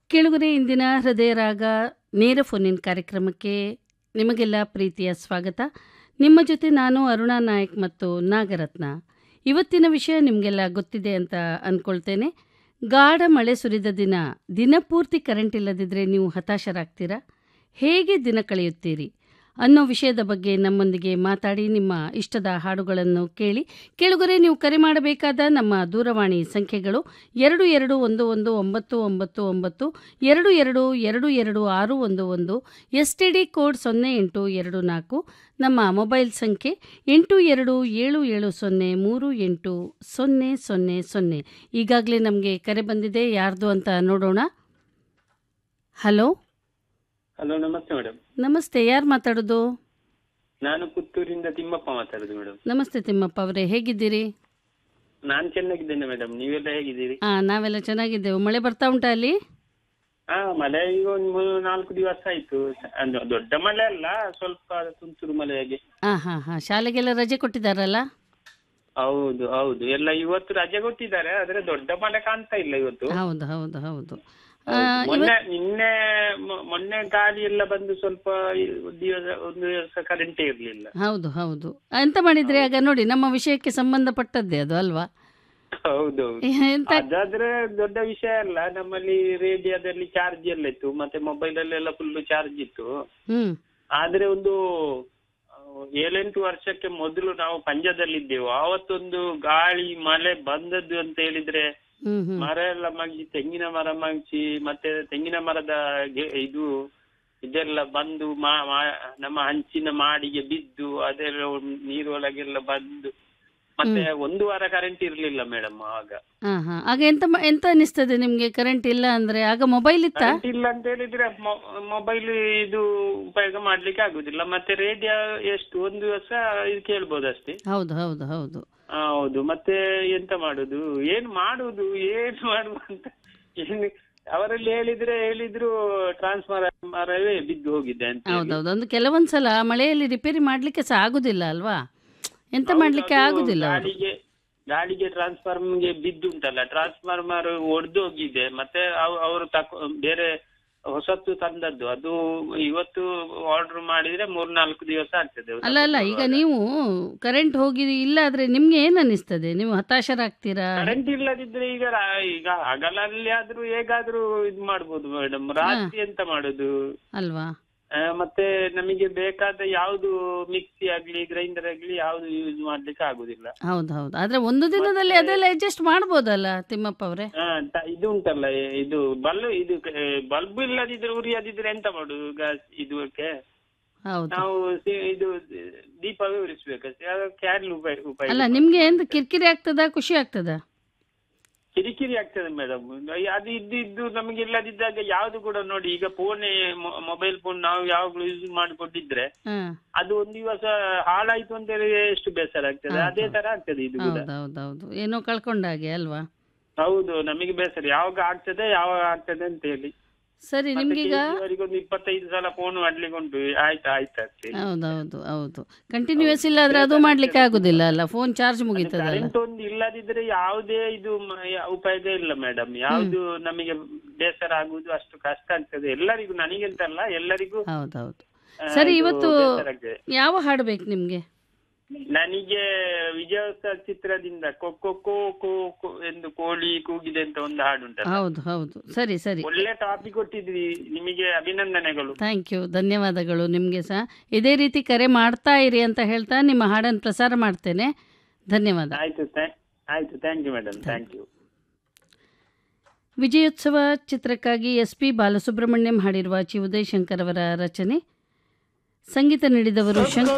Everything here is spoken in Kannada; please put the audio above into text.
ಕೇಳುಗರೆ ಇಂದಿನ ಹೃದಯ ರಾಗ ನೇರ ಫೋನಿನ್ ಕಾರ್ಯಕ್ರಮಕ್ಕೆ ನಿಮಗೆಲ್ಲ ಪ್ರೀತಿಯ ಸ್ವಾಗತ ನಿಮ್ಮ ಜೊತೆ ನಾನು ಅರುಣಾ ನಾಯಕ್ ಮತ್ತು ನಾಗರತ್ನ ಇವತ್ತಿನ ವಿಷಯ ನಿಮಗೆಲ್ಲ ಗೊತ್ತಿದೆ ಅಂತ ಅಂದ್ಕೊಳ್ತೇನೆ ಗಾಢ ಮಳೆ ಸುರಿದ ದಿನ ದಿನಪೂರ್ತಿ ಕರೆಂಟ್ ಇಲ್ಲದಿದ್ದರೆ ನೀವು ಹತಾಶರಾಗ್ತೀರಾ ಹೇಗೆ ದಿನ ಕಳೆಯುತ್ತೀರಿ ಅನ್ನೋ ವಿಷಯದ ಬಗ್ಗೆ ನಮ್ಮೊಂದಿಗೆ ಮಾತಾಡಿ ನಿಮ್ಮ ಇಷ್ಟದ ಹಾಡುಗಳನ್ನು ಕೇಳಿ ಕೇಳುಗರೆ ನೀವು ಕರೆ ಮಾಡಬೇಕಾದ ನಮ್ಮ ದೂರವಾಣಿ ಸಂಖ್ಯೆಗಳು ಎರಡು ಎರಡು ಒಂದು ಒಂದು ಒಂಬತ್ತು ಒಂಬತ್ತು ಒಂಬತ್ತು ಎರಡು ಎರಡು ಎರಡು ಎರಡು ಆರು ಒಂದು ಒಂದು ಎಸ್ ಟಿ ಡಿ ಕೋಡ್ ಸೊನ್ನೆ ಎಂಟು ಎರಡು ನಾಲ್ಕು ನಮ್ಮ ಮೊಬೈಲ್ ಸಂಖ್ಯೆ ಎಂಟು ಎರಡು ಏಳು ಏಳು ಸೊನ್ನೆ ಮೂರು ಎಂಟು ಸೊನ್ನೆ ಸೊನ್ನೆ ಸೊನ್ನೆ ಈಗಾಗಲೇ ನಮಗೆ ಕರೆ ಬಂದಿದೆ ಯಾರ್ದು ಅಂತ ನೋಡೋಣ ಹಲೋ ಹಲೋ ನಮಸ್ತೆ ಮೇಡಮ್ ನಮಸ್ತೆ ಯಾರು ಮಾತಾಡೋದು ನಾನು ಪುತ್ತೂರಿಂದ ತಿಮ್ಮಪ್ಪ ಮಾತಾಡುದು ಮೇಡಮ್ ನಮಸ್ತೆ ತಿಮ್ಮಪ್ಪ ಅವರೇ ಹೇಗಿದ್ದೀರಿ ನಾನು ಚೆನ್ನಾಗಿದ್ದೇನೆ ಮೇಡಮ್ ನೀವೆಲ್ಲ ಹೇಗಿದ್ದೀರಿ ಹಾಂ ನಾವೆಲ್ಲ ಚೆನ್ನಾಗಿದ್ದೇವೆ ಮಳೆ ಬರ್ತಾ ಉಂಟಾ ಅಲ್ಲಿ ಹಾ ಮಳೆ ಈಗ ಒಂದು ಮೂರು ನಾಲ್ಕು ದಿವಸ ಆಯ್ತು ಅಂದ್ರೆ ದೊಡ್ಡ ಮಳೆ ಅಲ್ಲ ಸ್ವಲ್ಪ ತುಂತುರು ಮಳೆ ಹಾಗೆ ಹಾಂ ಹಾಂ ಹಾಂ ಶಾಲೆಗೆಲ್ಲ ರಜೆ ಕೊಟ್ಟಿದ್ದಾರಲ್ಲ ಹೌದು ಹೌದು ಎಲ್ಲ ಇವತ್ತು ರಜೆ ಕೊಟ್ಟಿದ್ದಾರೆ ಆದ್ರೆ ದೊಡ್ಡ ಮಳೆ ಕಾಣ್ತಾ ಇಲ್ಲ ಇವತ್ತು ಹೌದು ಹೌದು ಹೌದು ಆ, ಹೌದು. ಮೊನ್ನೆ ನಿನ್ನೆ ಮೊ- ಮೊನ್ನೆ ಗಾಳಿ ಎಲ್ಲ ಬಂದು ಸ್ವಲ್ಪ ಈ ದಿವಸ ಒಂದು ದಿವಸ ಕರೆಂಟೇ ಇರ್ಲಿಲ್ಲ ಹೌದು ಹೌದು ಎಂತ ಮಾಡಿದ್ರಿ ಆಗ ನೋಡಿ ನಮ್ಮ ವಿಷಯಕ್ಕೆ ಸಂಬಂಧಪಟ್ಟದ್ದೇ ಅದು ಅಲ್ವಾ ಹೌದೌದು ಎಂತ ಅದಾದ್ರೆ ದೊಡ್ಡ ವಿಷಯ ಅಲ್ಲ ನಮ್ಮಲ್ಲಿ ರೇಡಿಯೋದಲ್ಲಿ ಚಾರ್ಜ್ ಎಲ್ಲ ಇತ್ತು ಮತ್ತೆ ಮೊಬೈಲ್ ಅಲ್ಲೆಲ್ಲ ಫುಲ್ ಚಾರ್ಜ್ ಇತ್ತು ಹ್ಮ್ ಆದ್ರೆ ಒಂದು ಆ, ಏಳೆಂಟು ವರ್ಷಕ್ಕೆ ಮೊದಲು ನಾವು ಪಂಜದಲ್ಲಿದ್ದೆವು ಆವತ್ತೊಂದು ಗಾಳಿ ಮಳೆ ಬಂದದ್ದು ಅಂತ ಹೇಳಿದ್ರೆ ಹ್ಮ್ ಹ್ಮ್ ಮರ ಎಲ್ಲ ಮಗ್ಗಿ ತೆಂಗಿನ ಮರ ಮಗ್ಚಿ ಮತ್ತೆ ತೆಂಗಿನ ಮರದ ಗೆ- ಇದು ಇದೆಲ್ಲ ಬಂದು ಮಾ- ಮಾ- ನಮ್ಮ ಹಂಚಿನ ಮಾಡಿಗೆ ಬಿದ್ದು ಅದೆಲ್ಲ ಒಂದ್ ನೀರೊಳಗೆಲ್ಲ ಬಂದು ಮತ್ತೆ ಒಂದು ವಾರ ಕರೆಂಟ್ ಇರ್ಲಿಲ್ಲ ಮೇಡಮ್ ಆಗ ಹಾ ಹಾ ಆಗ ಎಂತ ಮಾ- ಎಂತ ಅನಿಸ್ತದೆ ನಿಮ್ಗೆ ಕರೆಂಟ್ ಇಲ್ಲ ಅಂದ್ರೆ ಆಗ ಮೊಬೈಲ್ ಇತ್ತಾ ಕರೆಂಟ್ ಇಲ್ಲ ಅಂತ ಹೇಳಿದ್ರೆ ಮೊಬೈಲ್ ಇದು ಉಪಯೋಗ ಮಾಡ್ಲಿಕ್ಕೆ ಆಗುದಿಲ್ಲ ಮತ್ತೆ ರೇಡಿಯೋ ಎಷ್ಟು ಒಂದು ದಿವಸ ಇದು ಕೇಳ್ಬೋದಷ್ಟೇ ಹೌದು ಹೌದು ಹೌದು ಆ, ಹೌದು ಮತ್ತೆ ಎಂತ ಮಾಡುದು ಏನ್ ಮಾಡುದು ಏನ್ ಮಾಡುವ ಅಂತ ಏನು ಅವರಲ್ಲಿ ಹೇಳಿದ್ರೆ ಹೇಳಿದ್ರು ಟ್ರಾನ್ಸ್ಫರ್ ಮರವೇ ಬಿದ್ದು ಹೋಗಿದೆ ಅಂತ ಹೇಳಿ. ಹೌದೌದು ಒಂದು ಕೆಲವೊಂದ್ಸಲ ಮಳೆಯಲ್ಲಿ ರಿಪೇರಿ ಮಾಡ್ಲಿಕ್ಕೆ ಸಹ ಆಗುದಿಲ್ಲ ಅಲ್ವಾ ಎಂತ ಹೌದು, ಮಾಡ್ಲಿಕ್ಕೆ ಅದು ಆಗುದಿಲ್ಲ ಅವ್ರು. ಗಾಳಿಗೆ ಗಾಳಿಗೆ ಟ್ರಾನ್ಸ್ಫಾರ್ಮರ್ಗೆ ಬಿದ್ದುಂಟಲ್ಲ ಟ್ರಾನ್ಸ್ಫಾರ್ಮರ್ ಒಡೆದೋಗಿದೆ ಮತ್ತೆ ಅವ್- ಅವರು ತಕೊ ಬೇರೆ ಹೊಸತ್ತು ತಂದದ್ದು ಅದು ಇವತ್ತು ಆರ್ಡರ್ ಮಾಡಿದ್ರೆ ಮೂರ್ ನಾಲ್ಕು ದಿವಸ ಆಗ್ತದೆ ಅವ್ರು ಅಲ್ಲ ಅಲ್ಲ ಈಗ ತಕೊಂಡು ನೀವು ಕರೆಂಟ್ ಹೋಗಿ ಇಲ್ಲ ಆದ್ರೆ ನಿಮ್ಗೆ ಏನ್ ಅನಿಸ್ತದೆ ನೀವು ಹತಾಶರಾಗ್ತೀರಾ ಕರೆಂಟ್ ಇಲ್ಲದಿದ್ರೆ ಈಗ ರಾ- ಈಗ ಹಗಲಲ್ಲಿ ಆದ್ರೂ ಹೇಗಾದ್ರೂ ಇದ್ ಮಾಡ್ಬೋದು ಮೇಡಮ್ ರಾತ್ರಿ ಎಂತ ಮಾಡುದು ಅಲ್ವಾ ಆ, ಮತ್ತೆ ನಮಗೆ ಬೇಕಾದ ಯಾವ್ದು ಮಿಕ್ಸಿ ಆಗ್ಲಿ ಗ್ರೈಂಡರ್ ಆಗ್ಲಿ ಯಾವ್ದು ಯೂಸ್ ಮಾಡ್ಲಿಕ್ಕೆ ಆಗುದಿಲ್ಲ ಹೌದು ಹೌದು ಆದ್ರೆ ಒಂದು ದಿನದಲ್ಲಿ ಅದೆಲ್ಲ ಅಡ್ಜಸ್ಟ್ ಮಾಡ್ಬೋದಲ್ಲ ತಿಮ್ಮಪ್ಪ ಅವರೇ ಆ, ಟ- ಇದು ಉಂಟಲ್ಲ ಎ- ಇದು ಬಲ್ಬ್ ಇದು ಬಲ್ಬ್ ಇಲ್ಲದಿದ್ರೆ ಉರಿಯದಿದ್ರೆ ಎಂತ ಮಾಡುದು ಗಾಸ್ ಇದಕ್ಕೆ ಹೌದು ನಾವು ಸಿ- ಇದು ದೀಪವೇ ಉರಿಸ್ಬೇಕಷ್ಟೇ ಕ್ಯಾರ್ಲ್ ಉಪಯೋಗ ಉಪಯೋಗ ಅಲ್ಲ ನಿಮ್ಗೆ ಎಂತ ಕಿರಿಕಿರಿ ಆಗ್ತದ ಖುಷಿ ಆಗ್ತದ ಕಿರಿಕಿರಿ ಆಗ್ತದೆ ಮೇಡಮ್ ಅದು ಇದ್ದು ಇದ್ದು ನಮಗೆ ಇಲ್ಲದಿದ್ದಾಗ ಯಾವ್ದು ಕೂಡ ನೋಡಿ ಈಗ ಫೋನ್ ಮೊಬೈಲ್ ಫೋನ್ ನಾವು ಯಾವಾಗ್ಲೂ ಯೂಸ್ ಮಾಡಿಕೊಟ್ಟಿದ್ರೆ ಹಾ ಅದು ಒಂದು ದಿವಸ ಹಾಳಾಯ್ತು ಅಂತ ಹೇಳಿ ಎಷ್ಟು ಬೇಸರ ಆಗ್ತದೆ ಅದೇ ತರ ಆಗ್ತದೆ ಇದು ಕೂಡ ಹೌದು ಹೌದು ಹೌದು ಏನೋ ಕಳ್ಕೊಂಡ ಹಾಗೆ ಅಲ್ವಾ ಹೌದು ನಮಗೆ ಬೇಸರ ಯಾವಾಗ ಆಗ್ತದೆ ಯಾವಾಗ ಆಗ್ತದೆ ಅಂತ ಹೇಳಿ ಸರಿ ನಿಮ್ಗೀಗ ಅವರಿಗೊಂದು ಇಪ್ಪತ್ತೈದು ಸಲ ಫೋನ್ ಮಾಡ್ಲಿಕ್ಕೆ ಉಂಟು ಆಯ್ತಾ ಆಯ್ತಾ ಅಂತ ಹೌದು ಹೌದು ಹೌದು ಕಂಟಿನ್ಯೂಸ್ ಇಲ್ಲ ಆದ್ರೆ ಅದು ಮಾಡ್ಲಿಕ್ಕೆ ಆಗುದಿಲ್ಲ ಅಲ್ಲ ಫೋನ್ ಚಾರ್ಜ್ ಮುಗೀತದಲ್ಲ ಕರೆಂಟ್ ಒಂದು ಇಲ್ಲದಿದ್ರೆ ಯಾವುದೇ ಇದು ಮ- ಯಾ- ಉಪಯೋಗ ಇಲ್ಲ ಮೇಡಮ್ ಯಾವ್ದು ನಮಗೆ ಬೇಸರ ಆಗುದು ಅಷ್ಟು ಕಷ್ಟ ಆಗ್ತದೆ ಎಲ್ಲರಿಗೂ ನನಗೆಂತಲ್ಲ ಎಲ್ಲರಿಗೂ ಹೌದು ಹೌದು ಆ, ಸರಿ ಇದು ಇವತ್ತು ಬೇಸರ ಆಗ್ತದೆ. ಯಾವ ಹಾಡು ಬೇಕು ನಿಮ್ಗೆ ನನಗೆ ವಿಜಯೋತ್ಸವ ಚಿತ್ರದಿಂದ ಕೊಕ್ಕೊ ಕೋ ಕೋ ಕೋ ಎಂದು ಕೋಳಿ ಕೂಗಿದೆ ಅಂತ ಒಂದು ಹಾಡು ಉಂಟಲ್ಲ ಹೌದು ಹೌದು ಸರಿ ಸರಿ ಒಳ್ಳೆ ಟಾಪಿಕ್ ಕೊಟ್ಟಿದ್ವಿ ನಿಮಗೆ ಅಭಿನಂದನೆಗಳು ಥ್ಯಾಂಕ್ ಯು ಧನ್ಯವಾದಗಳು ನಿಮಗೆ ಸಹ ಇದೇ ರೀತಿ ಕರೆ ಮಾಡ್ತಾ ಇರಿ ಅಂತ ಹೇಳ್ತಾ ನಿಮ್ಮ ಹಾಡನ್ನು ಪ್ರಸಾರ ಮಾಡ್ತೇನೆ ಧನ್ಯವಾದ ಆಯ್ತು ಥ್ಯಾ- ಆಯ್ತು thank you madam thank you ವಿಜಯೋತ್ಸವ ಚಿತ್ರಕ್ಕಾಗಿ ಎಸ್ ಪಿ ಬಾಲಸುಬ್ರಹ್ಮಣ್ಯಂ ಹಾಡಿರುವ ಚಿ ಉದಯ್ ಶಂಕರ್ ಅವರ ರಚನೆ ಸಂಗೀತ ನೀಡಿದವರು ಶಂಕರ್